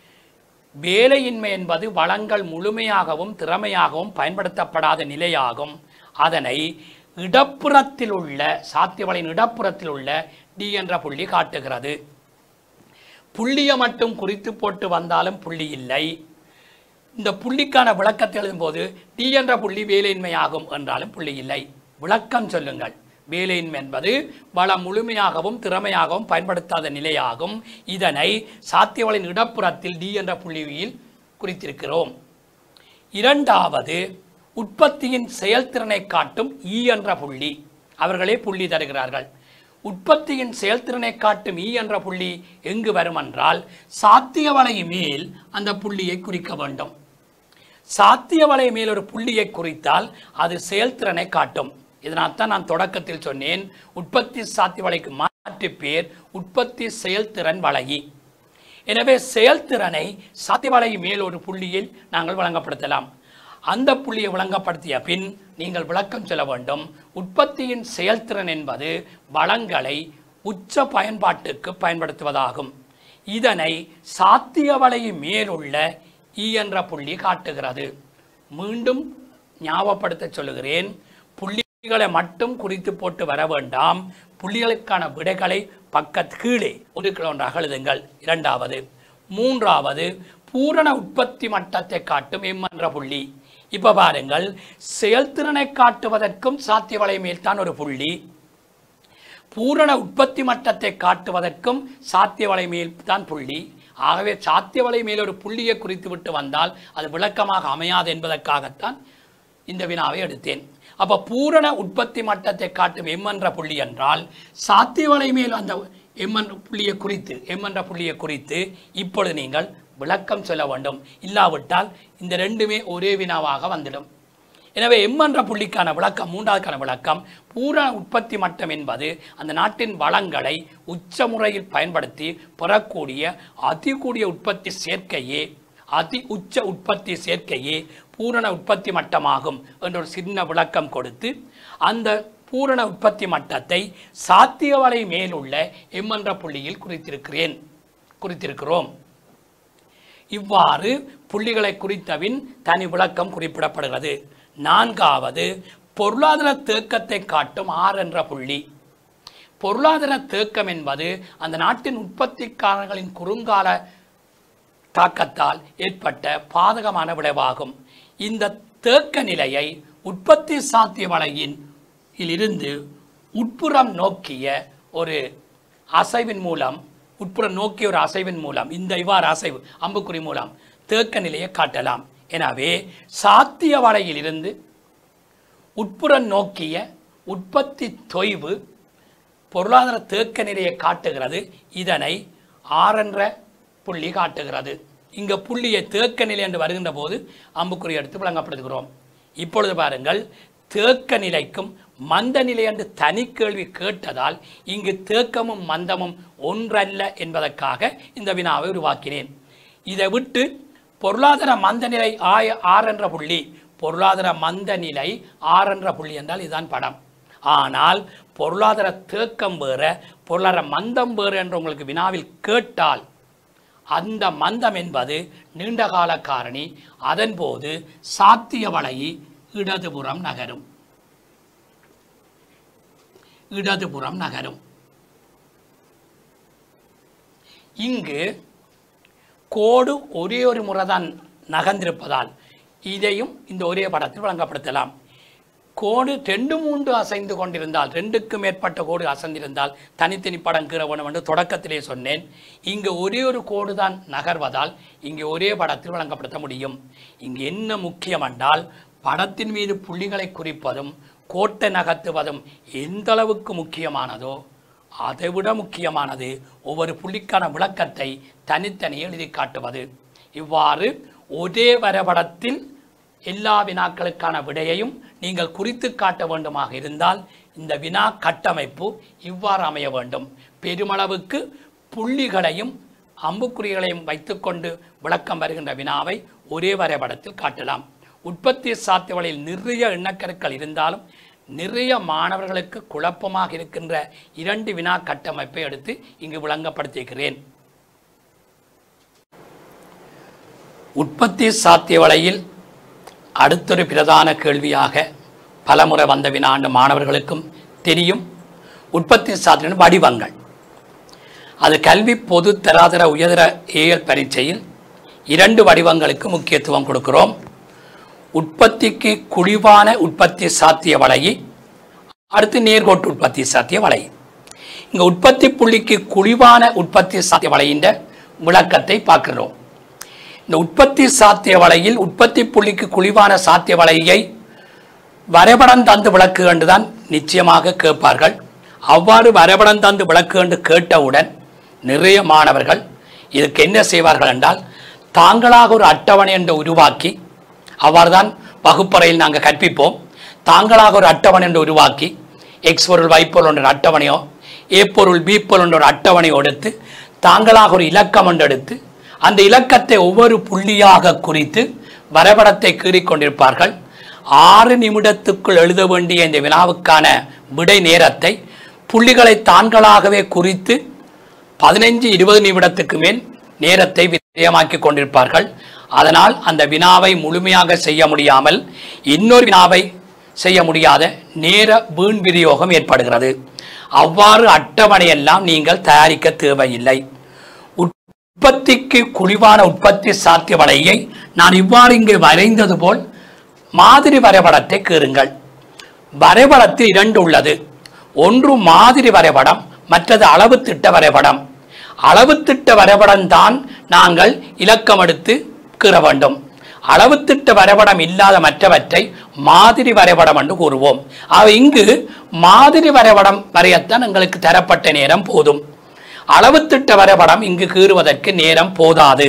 வேலையின்மை என்பது வளங்கள் முழுமையாகவும் திறமையாகவும் பயன்படுத்தப்படாத நிலையாகும் அதனை இடப்புறத்தில் உள்ள சாத்தியவளையின் இடப்புறத்தில் உள்ள டி என்ற புள்ளி காட்டுகிறது புள்ளியை மட்டும் குறித்து போட்டு வந்தாலும் புள்ளி இல்லை இந்த புள்ளிக்கான விளக்கத்தை எழுதும்போது டி என்ற புள்ளி வேலையின்மையாகும் என்றாலும் புள்ளி இல்லை விளக்கம் சொல்லுங்கள் வேலையின்மை என்பது வளம் முழுமையாகவும் திறமையாகவும் பயன்படுத்தாத நிலையாகும் இதனை சாத்தியவளின் இடப்புறத்தில் டி என்ற புள்ளியில் குறித்திருக்கிறோம் இரண்டாவது உற்பத்தியின் செயல்திறனை காட்டும் ஈ என்ற புள்ளி அவர்களே புள்ளி தருகிறார்கள் உற்பத்தியின் செயல்திறனை காட்டும் ஈ என்ற புள்ளி எங்கு வரும் என்றால் சாத்திய வலை மேல் அந்த புள்ளியை குறிக்க வேண்டும் சாத்திய வலை மேல் ஒரு புள்ளியை குறித்தால் அது செயல்திறனை காட்டும் இதனால் தான் நான் தொடக்கத்தில் சொன்னேன் உற்பத்தி சாத்திய வலைக்கு மாற்று பேர் உற்பத்தி செயல்திறன் வலை எனவே செயல்திறனை சாத்திய வலை மேல் ஒரு புள்ளியில் நாங்கள் வழங்கப்படுத்தலாம் அந்த புள்ளியை விளங்கப்படுத்திய பின் நீங்கள் விளக்கம் சொல்ல வேண்டும் உற்பத்தியின் செயல்திறன் என்பது வளங்களை உச்ச பயன்பாட்டுக்கு பயன்படுத்துவதாகும் இதனை சாத்திய வலை மேலுள்ள ஈ என்ற புள்ளி காட்டுகிறது மீண்டும் ஞாபகப்படுத்த சொல்லுகிறேன் புள்ளிகளை மட்டும் குறித்து போட்டு வர வேண்டாம் புள்ளிகளுக்கான விடைகளை பக்கத்து கீழே ஒரு கிலோன்றாக எழுதுங்கள் இரண்டாவது மூன்றாவது பூரண உற்பத்தி மட்டத்தை காட்டும் எம் என்ற புள்ளி இப்ப பாருங்கள் செயல்திறனை காட்டுவதற்கும் சாத்திய வலை மேல் தான் ஒரு புள்ளி பூரண உற்பத்தி மட்டத்தை காட்டுவதற்கும் சாத்திய வலை மேல் தான் புள்ளி ஆகவே சாத்திய வலை மேல் ஒரு புள்ளியை குறித்து விட்டு வந்தால் அது விளக்கமாக அமையாது என்பதற்காகத்தான் இந்த வினாவை எடுத்தேன் அப்ப பூரண உற்பத்தி மட்டத்தை காட்டும் எம் என்ற புள்ளி என்றால் சாத்திய வலை மேல் அந்த எம் என்ற புள்ளியை குறித்து எம் என்ற புள்ளியை குறித்து இப்பொழுது நீங்கள் விளக்கம் சொல்ல வேண்டும் இல்லாவிட்டால் இந்த ரெண்டுமே ஒரே வினாவாக வந்துடும் எனவே எம் என்ற புள்ளிக்கான விளக்கம் மூன்றாவதுக்கான விளக்கம் பூரண உற்பத்தி மட்டம் என்பது அந்த நாட்டின் வளங்களை உச்ச முறையில் பயன்படுத்தி பெறக்கூடிய அதிகூடிய உற்பத்தி சேர்க்கையே அதி உச்ச உற்பத்தி சேர்க்கையே பூரண உற்பத்தி மட்டமாகும் என்ற ஒரு சின்ன விளக்கம் கொடுத்து அந்த பூரண உற்பத்தி மட்டத்தை சாத்திய வலை மேலுள்ள எம் என்ற புள்ளியில் குறித்திருக்கிறேன் குறித்திருக்கிறோம் இவ்வாறு புள்ளிகளை குறித்தபின் தனி விளக்கம் குறிப்பிடப்படுகிறது நான்காவது பொருளாதார தேக்கத்தை காட்டும் ஆர் என்ற புள்ளி பொருளாதார தேக்கம் என்பது அந்த நாட்டின் உற்பத்திக்காரர்களின் குறுங்கால தாக்கத்தால் ஏற்பட்ட பாதகமான விளைவாகும் இந்த தேக்க நிலையை உற்பத்தி சாத்திய வலையின் இருந்து உட்புறம் நோக்கிய ஒரு அசைவின் மூலம் உட்புறம் நோக்கிய ஒரு அசைவின் மூலம் இந்த இவ்வாறு அசைவு அம்புக்குறி மூலம் தேக்க நிலையை காட்டலாம் எனவே சாத்திய வலையிலிருந்து உட்புறம் நோக்கிய உற்பத்தி தொய்வு பொருளாதார தேக்க நிலையை காட்டுகிறது இதனை ஆறென்ற புள்ளி காட்டுகிறது இங்க புள்ளியை தேக்க நிலை என்று வருகின்ற போது அம்புக்குறி எடுத்து விளங்கப்படுத்துகிறோம் இப்பொழுது பாருங்கள் தேக்க நிலைக்கும் மந்த நிலை என்று தனி கேள்வி கேட்டதால் இங்கு தேக்கமும் மந்தமும் ஒன்றல்ல என்பதற்காக இந்த வினாவை உருவாக்கினேன் இதை விட்டு பொருளாதார மந்த நிலை ஆய ஆறென்ற புள்ளி பொருளாதார மந்த நிலை ஆறென்ற புள்ளி என்றால் இதுதான் படம் ஆனால் பொருளாதார தேக்கம் வேற பொருளாதார மந்தம் வேறு என்று உங்களுக்கு வினாவில் கேட்டால் அந்த மந்தம் என்பது நீண்டகால காரணி அதன்போது சாத்திய வலை இடதுபுறம் நகரும் இடதுபுறம் நகரும் இங்கு கோடு ஒரே ஒரு முறை தான் நகர்ந்திருப்பதால் இதையும் இந்த ஒரே படத்தில் வழங்கப்படுத்தலாம் கோடு ரெண்டு மூன்று அசைந்து கொண்டிருந்தால் ரெண்டுக்கு மேற்பட்ட கோடு அசைந்திருந்தால் தனித்தனி படம் கீற வேணும் என்று தொடக்கத்திலே சொன்னேன் இங்கு ஒரே ஒரு கோடு தான் நகர்வதால் இங்கே ஒரே படத்தில் வழங்கப்படுத்த முடியும் இங்கு என்ன முக்கியம் என்றால் படத்தின் மீது புள்ளிகளை குறிப்பதும் கோட்டை நகர்த்துவதும் எந்த அளவுக்கு முக்கியமானதோ அதைவிட முக்கியமானது ஒவ்வொரு புள்ளிக்கான விளக்கத்தை தனித்தனி எழுதி காட்டுவது இவ்வாறு ஒரே வரைபடத்தில் எல்லா வினாக்களுக்கான விடையையும் நீங்கள் குறித்து காட்ட வேண்டுமாக இருந்தால் இந்த வினா கட்டமைப்பு இவ்வாறு அமைய வேண்டும் பெருமளவுக்கு புள்ளிகளையும் அம்புக்குறிகளையும் வைத்துக்கொண்டு விளக்கம் வருகின்ற வினாவை ஒரே வரைபடத்தில் காட்டலாம் உற்பத்தி சாத்தியவழியில் நிறைய எண்ணக்கருக்கள் இருந்தாலும் நிறைய மாணவர்களுக்கு குழப்பமாக இருக்கின்ற இரண்டு வினா கட்டமைப்பை எடுத்து இங்கு விளங்கப்படுத்தியிருக்கிறேன் உற்பத்தி சாத்திய வலையில் அடுத்தொரு பிரதான கேள்வியாக பலமுறை வந்த வினாண்டு மாணவர்களுக்கும் தெரியும் உற்பத்தி சாத்திய வடிவங்கள் அது கல்வி பொது தராதர உயர்தர ஏஎல் பரீட்சையில் இரண்டு வடிவங்களுக்கு முக்கியத்துவம் கொடுக்கிறோம் உற்பத்திக்கு குழிவான உற்பத்தி சாத்திய வலையை அடுத்து நேர்கோட்டு உற்பத்தி சாத்திய வலை இங்க உற்பத்தி புள்ளிக்கு குழிவான உற்பத்தி சாத்திய வலையின் விளக்கத்தை பார்க்கிறோம் இந்த உற்பத்தி சாத்திய வலையில் உற்பத்தி புள்ளிக்கு குழிவான சாத்திய வலையை வரைபடம் தந்து விளக்கு என்றுதான் நிச்சயமாக கேட்பார்கள் அவ்வாறு வரைபடம் தந்து விளக்கு என்று கேட்டவுடன் நிறைய மாணவர்கள் இதுக்கு என்ன செய்வார்கள் என்றால் தாங்களாக ஒரு அட்டவணை என்று உருவாக்கி அவ்வாறுதான் வகுப்பறையில் நாங்கள் கற்பிப்போம் தாங்களாக ஒரு அட்டவணை என்று உருவாக்கி எக்ஸ் பொருள் Y பொருள் என்ற அட்டவணையோ ஏ பொருள் பி பொருள் என்ற ஒரு அட்டவணையோ எடுத்து தாங்களாக ஒரு இலக்கம் ஒன்று எடுத்து அந்த இலக்கத்தை ஒவ்வொரு புள்ளியாக குறித்து வரைபடத்தை கீறிக்கொண்டிருப்பார்கள் ஆறு நிமிடத்துக்குள் எழுத வேண்டிய இந்த வினாவுக்கான விடை நேரத்தை புள்ளிகளை தாங்களாகவே குறித்து பதினைஞ்சு இருபது நிமிடத்துக்கு மேல் நேரத்தை விரயமாக்கி கொண்டிருப்பார்கள் அதனால் அந்த வினாவை முழுமையாக செய்ய முடியாமல் இன்னொரு வினாவை செய்ய முடியாத நேர வீண் விநியோகம் ஏற்படுகிறது அவ்வாறு அட்டவணையெல்லாம் நீங்கள் தயாரிக்க தேவையில்லை உற்பத்திக்கு குழிவான உற்பத்தி சாத்திய வலையை நான் இவ்வாறு இங்கே வரைந்தது போல் மாதிரி வரைபடத்தை கீறுங்கள் வரைபடத்தில் இரண்டு உள்ளது ஒன்று மாதிரி வரைபடம் மற்றது அளவு திட்ட வரைபடம் அளவு திட்ட வரைபடம் தான் நாங்கள் இலக்கம் எடுத்து கீற வேண்டும் அளவு திட்ட வரைபடம் இல்லாத மற்றவற்றை மாதிரி வரைபடம் என்று கூறுவோம் ஆக இங்கு மாதிரி வரைபடம் வரையத்தான் எங்களுக்கு தரப்பட்ட நேரம் போதும் அளவு திட்ட வரைபடம் இங்கு கீறுவதற்கு நேரம் போதாது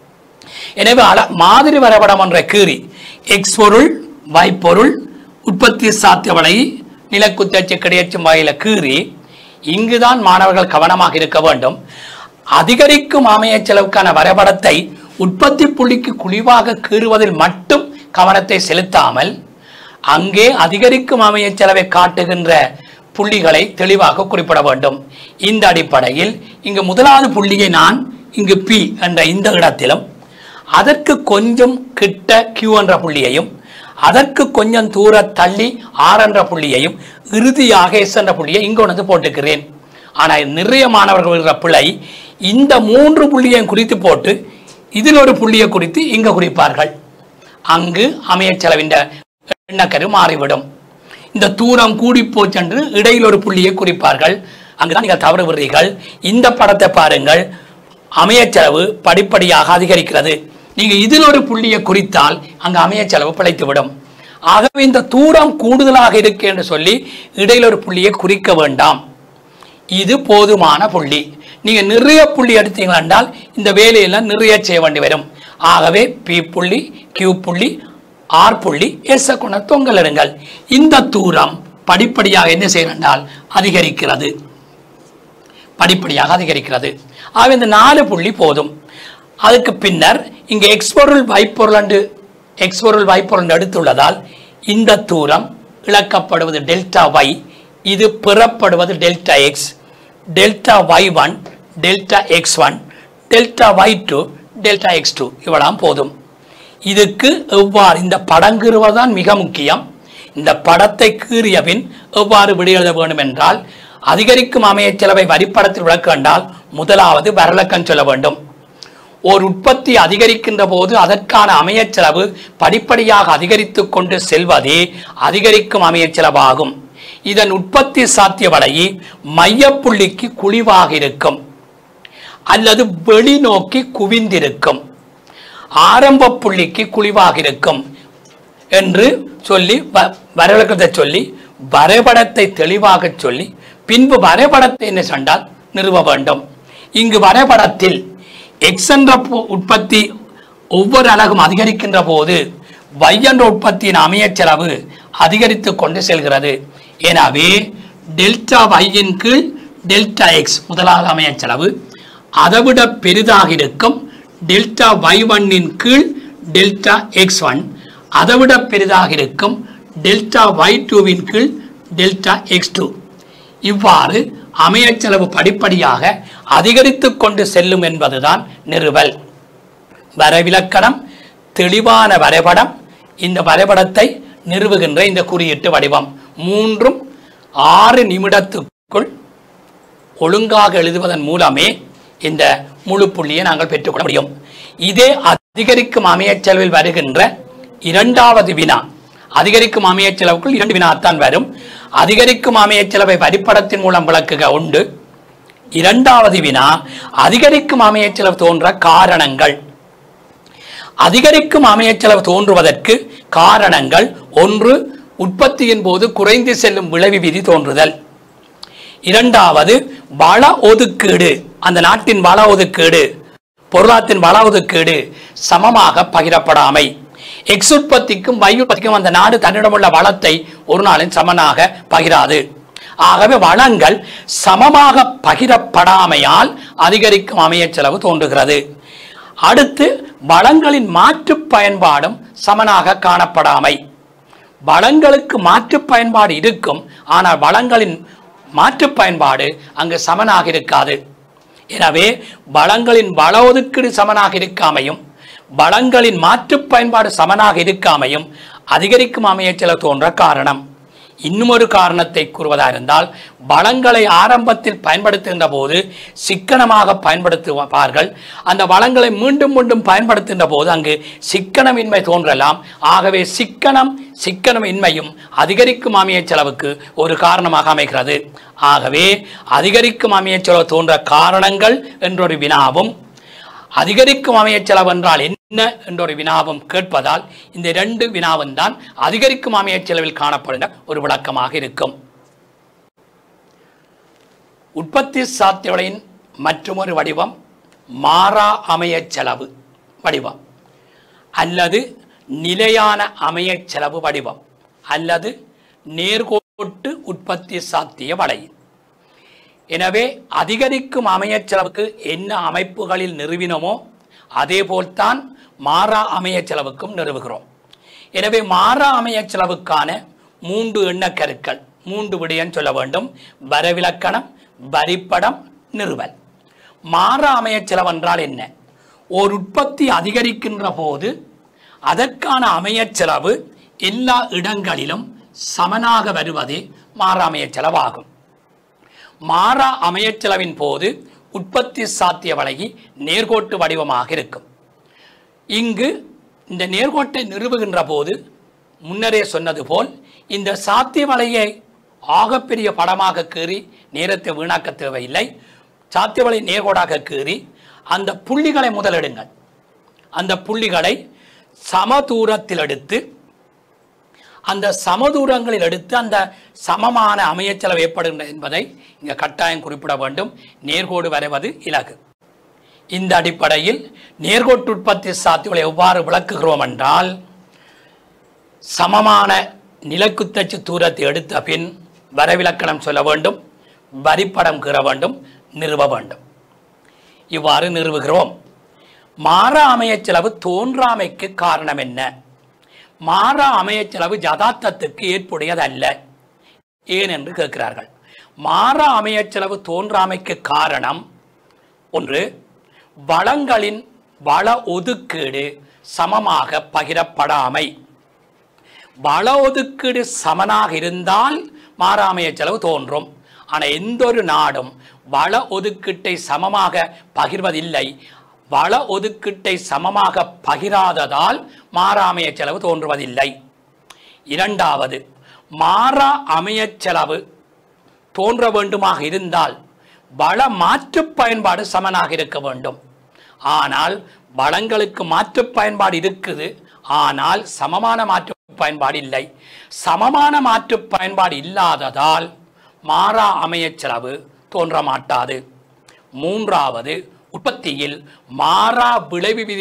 எனவே அள மாதிரி வரைபடம் என்ற கீறி எக்ஸ் பொருள் y பொருள் உற்பத்தி சாத்தியவளை நிலக்குத்தச்சு கிடையச்சும் வகையில கீறி இங்குதான் மாணவர்கள் கவனமாக இருக்க வேண்டும் அதிகரிக்கும் ஆமைய செலவுக்கான வரைபடத்தை உற்பத்தி புள்ளிக்கு குழிவாக கீறுவதில் மட்டும் கவனத்தை செலுத்தாமல் அங்கே அதிகரிக்கும் அமைய செலவை காட்டுகின்ற புள்ளிகளை தெளிவாக குறிப்பிட வேண்டும் இந்த அடிப்படையில் இங்கு முதலாவது புள்ளியை நான் இங்கு பி என்ற இந்த இடத்திலும் அதற்கு கொஞ்சம் கிட்ட Q என்ற புள்ளியையும் அதற்கு கொஞ்சம் தூர தள்ளி ஆர் என்ற புள்ளியையும் இறுதியாக எஸ் என்ற புள்ளியை இங்கு கொண்டு வந்து போட்டுக்கிறேன் ஆனால் நிறைய மாணவர்கள் விடுற பிழை இந்த மூன்று புள்ளியையும் குறித்து போட்டு இதில் ஒரு புள்ளியை குறித்து இங்கு குறிப்பார்கள் அங்கு அமைய செலவின் எண்ணக்கரு மாறிவிடும் இந்த தூரம் கூடி போச்சென்று இடையில் ஒரு புள்ளியை குறிப்பார்கள் அங்குதான் நீங்கள் தவறு விடுறீர்கள் இந்த படத்தை பாருங்கள் அமைய செலவு படிப்படியாக அதிகரிக்கிறது நீங்க இதில் ஒரு புள்ளியை குறித்தால் அங்கு அமைய செலவு பிழைத்துவிடும் ஆகவே இந்த தூரம் கூடுதலாக இருக்கு என்று சொல்லி இடையில் ஒரு புள்ளியை குறிக்க வேண்டாம் இது போதுமான புள்ளி நீங்க நிறைய புள்ளி எடுத்தீங்க என்றால் இந்த வேலையெல்லாம் நிறைய செய்ய வேண்டி வரும் ஆகவே பி புள்ளி கியூ புள்ளி ஆர் புள்ளி எஸ் கொண்ட தொங்கலிடுங்கள் இந்த தூரம் படிப்படியாக என்ன செய்யறால் அதிகரிக்கிறது படிப்படியாக அதிகரிக்கிறது ஆகவே இந்த நாலு புள்ளி போதும் அதுக்கு பின்னர் இங்க எக்ஸ் பொருள் வைப்பொருள் என்று எக்ஸ் பொருள் வைப்பொருள் எடுத்துள்ளதால் இந்த தூரம் இழக்கப்படுவது டெல்டா y இது பெறப்படுவது delta X delta Y one delta X one delta Y two delta X two இவ்வளவு போதும் இதுக்கு எவ்வாறு இந்த படம் கீறுவதுதான் மிக முக்கியம் இந்த படத்தை கீறிய பின் எவ்வாறு விடையெழுத வேண்டும் என்றால் அதிகரிக்கும் அமைய செலவை வரிப்படத்தில் விளக்க வேண்டால் முதலாவது வரலக்கம் சொல்ல வேண்டும் ஓர் உற்பத்தி அதிகரிக்கின்ற போது அதற்கான அமைய செலவு படிப்படியாக அதிகரித்துக் கொண்டு செல்வதே அதிகரிக்கும் அமைய செலவாகும் இதன் உற்பத்தி சாத்திய வலையை மையப்புள்ளிக்கு குழிவாக இருக்கும் அல்லது வெளிநோக்கி குவிந்திருக்கும் ஆரம்ப புள்ளிக்கு குழிவாக இருக்கும் என்று சொல்லி வ- வரைவிலக்கணத்தை சொல்லி வரைபடத்தை தெளிவாக சொல்லி பின்பு வரைபடத்தை என்ன சொன்னால் நிறுவ வேண்டும் இங்கு வரைபடத்தில் எக்ஸ் என்ற பு- உற்பத்தி ஒவ்வொரு அலகும் அதிகரிக்கின்ற போது வையன்ற உற்பத்தியின் அமைய செலவு அதிகரித்து கொண்டு செல்கிறது எனவே டெல்டா வையின் கீழ் டெல்டா எக்ஸ் முதலாவது அமைய செலவு அதைவிட பெரிதாக இருக்கும் டெல்டா வை ஒன்னின் கீழ் டெல்டா எக்ஸ் ஒன் அதைவிட பெரிதாக இருக்கும் டெல்டா வை டூவின் கீழ் டெல்டா எக்ஸ் டூ இவ்வாறு அமையச் செலவு படிப்படியாக அதிகரித்து கொண்டு செல்லும் என்பதுதான் நிறுவல் வரைவிலக்கணம் தெளிவான வரைபடம் இந்த வரைபடத்தை நிறுவுகின்ற இந்த குறியீட்டு வடிவம் மூன்றும் ஆறு நிமிடத்துக்குள் ஒழுங்காக எழுதுவதன் மூலமே இந்த முழு புள்ளியை நாங்கள் பெற்றுக்கொள்ள முடியும் இதே அதிகரிக்கும் அமையச் செலவில் வருகின்ற இரண்டாவது வினா அதிகரிக்கும் அமையச் செலவுக்குள் இரண்டு வினாத்தான் வரும் அதிகரிக்கும் அமையச் செலவை வரிப்படத்தின் மூலம் விளக்குக உண்டு இரண்டாவது வினா அதிகரிக்கும் அமையச் செலவு தோன்ற காரணங்கள் அதிகரிக்கும் அமையச் செலவு தோன்றுவதற்கு காரணங்கள் ஒன்று உற்பத்தியின் போது குறைந்து செல்லும் விளைவு விதி தோன்றுதல் இரண்டாவது வள ஒதுக்கீடு அந்த நாட்டின் வள ஒதுக்கீடு பொருளாத்தின் வள ஒதுக்கீடு சமமாக பகிரப்படாமை எக்ஸ் உற்பத்திக்கும் Y உற்பத்திக்கும் அந்த நாடு தன்னிடமுள்ள வளத்தை ஒரு நாளின் சமனாக பகிராது ஆகவே வளங்கள் சமமாக பகிரப்படாமையால் அதிகரிக்கும் அமையச் செலவு தோன்றுகிறது அடுத்து வளங்களின் மாற்று பயன்பாடும் சமனாக காணப்படாமை வளங்களுக்கு மாற்று பயன்பாடு இருக்கும் ஆனால் வளங்களின் மாற்று பயன்பாடு அங்கு சமனாக இருக்காது எனவே வளங்களின் வள ஒதுக்கீடு சமனாக இருக்காமையும் வளங்களின் மாற்று பயன்பாடு சமனாக இருக்காமையும் அதிகரிக்கும் அமையச்செலவு தோன்ற காரணம் இன்னும் ஒரு காரணத்தை கூறுவதாக இருந்தால் வளங்களை ஆரம்பத்தில் பயன்படுத்துகின்ற போது சிக்கனமாக பயன்படுத்துவார்கள் அந்த வளங்களை மீண்டும் மீண்டும் பயன்படுத்துகின்ற போது அங்கு சிக்கனமின்மை தோன்றலாம் ஆகவே சிக்கனம் சிக்கனமின்மையும் அதிகரிக்கும் அமையச் செலவுக்கு ஒரு காரணமாக அமைகிறது ஆகவே அதிகரிக்கும் அமையச் செலவு தோன்ற காரணங்கள் என்றொரு வினாவும் அதிகரிக்கும் அமையச் செலவு என்றால் என்ன என்ற ஒரு வினாவும் கேட்பதால் இந்த இரண்டு வினாவும் தான் அதிகரிக்கும் அமையச் செலவில் காணப்படுகின்ற ஒரு விளக்கமாக இருக்கும் உற்பத்தி சாத்தியவளையின் மற்றொரு வடிவம் மாறா அமையச் செலவு வடிவம் அல்லது நிலையான அமையச் செலவு வடிவம் அல்லது நேர்கோட்டு உற்பத்தி சாத்திய வலை எனவே அதிகரிக்கும் அமையச் செலவுக்கு என்ன அமைப்புகளில் நிறுவினமோ அதேபோல்தான் மாறா அமையச் செலவுக்கும் நிறுவுகிறோம் எனவே மாறா அமையச் செலவுக்கான மூன்று எண்ணக்கருக்கள் மூன்று விடயம் சொல்ல வேண்டும் வரவிலக்கணம் வரிப்படம் நிறுவல் மாறா அமையச் செலவு என்றால் என்ன ஓர் உற்பத்தி அதிகரிக்கின்ற போது அதற்கான அமையச் செலவு எல்லா இடங்களிலும் சமனாக வருவதே மாறா அமையச் செலவாகும் மாறா அமையச் செலவின் போது உற்பத்தி சாத்திய வழங்கி நேர்கோட்டு வடிவமாக இருக்கும் இங்கு இந்த நேர்கோட்டை நிறுவுகின்ற போது முன்னரே சொன்னது போல் இந்த சாத்திய வலையை ஆகப்பெரிய படமாக கீறி நேரத்தை வீணாக்க தேவையில்லை சாத்திய வலை நேர்கோடாக கீறி அந்த புள்ளிகளை முதலிடுங்கள் அந்த புள்ளிகளை சம தூரத்தில் எடுத்து அந்த சமதூரங்களில் எடுத்து அந்த சமமான அமையச் செலவு ஏற்படுகின்ற என்பதை இங்கே கட்டாயம் குறிப்பிட வேண்டும் நேர்கோடு வரைவது இலகு இந்த அடிப்படையில் நேர்கோட்டு உற்பத்தி சாத்தியங்களை எவ்வாறு விளக்குகிறோம் என்றால் சமமான நிலக்குத்தச்சு தூரத்தை எடுத்த பின் வரைவிலக்கணம் சொல்ல வேண்டும் வரிப்படம் கீற வேண்டும் நிறுவ வேண்டும் இவ்வாறு நிறுவுகிறோம் மாறா அமையச் செலவு தோன்றாமைக்கு காரணம் என்ன மாறா அமையச் செலவு யதார்த்தத்துக்கு ஏற்புடையதல்ல ஏன் என்று கேட்கிறார்கள் மாறா அமையச் செலவு தோன்றாமைக்கு காரணம் ஒன்று வளங்களின் வள ஒதுக்கீடு சமமாக பகிரப்படாமை வள ஒதுக்கீடு சமனாக இருந்தால் மாறாமைய செலவு தோன்றும் ஆனால் எந்த ஒரு நாடும் வள ஒதுக்கீட்டை சமமாக பகிர்வதில்லை வள ஒதுக்கீட்டை சமமாக பகிராததால் மாறாமைய செலவு தோன்றுவதில்லை இரண்டாவது மாறா அமையச் செலவு தோன்ற வேண்டுமாக இருந்தால் வள மாற்று பயன்பாடு சமனாக இருக்க வேண்டும் ஆனால் வளங்களுக்கு மாற்று பயன்பாடு இருக்குது ஆனால் சமமான மாற்று பயன்பாடு இல்லை சமமான மாற்று பயன்பாடு இல்லாததால் மாறா அமையச் செலவு தோன்ற மாட்டாது மூன்றாவது உற்பத்தியில் மாறா விளைவு விதி தோன்ற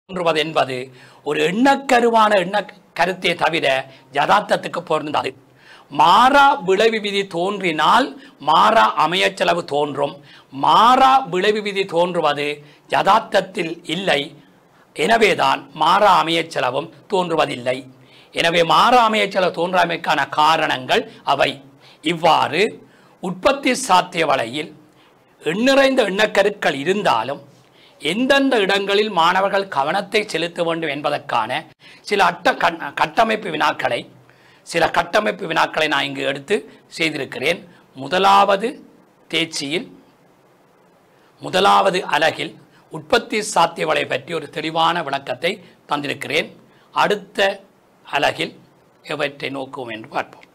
தோன்றுவது என்பது ஒரு எண்ணக்கருவான எண்ண கருத்தே தவிர யதார்த்தத்துக்கு பொருந்தாது மாறா விளைவு விதி தோன்றினால் மாறா அமையச் செலவு தோன்றும் மாறா விளைவு விதி தோன்றுவது யதார்த்தத்தில் இல்லை எனவேதான் மாறா அமையச் செலவும் தோன்றுவதில்லை எனவே மாறா அமையச் செலவு தோன்றாமைக்கான காரணங்கள் அவை இவ்வாறு உற்பத்தி சாத்திய வலையில் எண்ணிறைந்த எண்ணக்கருக்கள் இருந்தாலும் எந்தெந்த இடங்களில் மாணவர்கள் கவனத்தை செலுத்த வேண்டும் என்பதற்கான சில அட்ட கண்- கட்டமைப்பு வினாக்களை சில கட்டமைப்பு வினாக்களை நான் இங்கு எடுத்து செய்திருக்கிறேன் முதலாவது தேர்ச்சியில் முதலாவது அலகில் உற்பத்தி சாத்தியவளை பற்றி ஒரு தெளிவான விளக்கத்தை தந்திருக்கிறேன் அடுத்த அலகில் எவற்றை நோக்குவோம் என்று பார்ப்போம்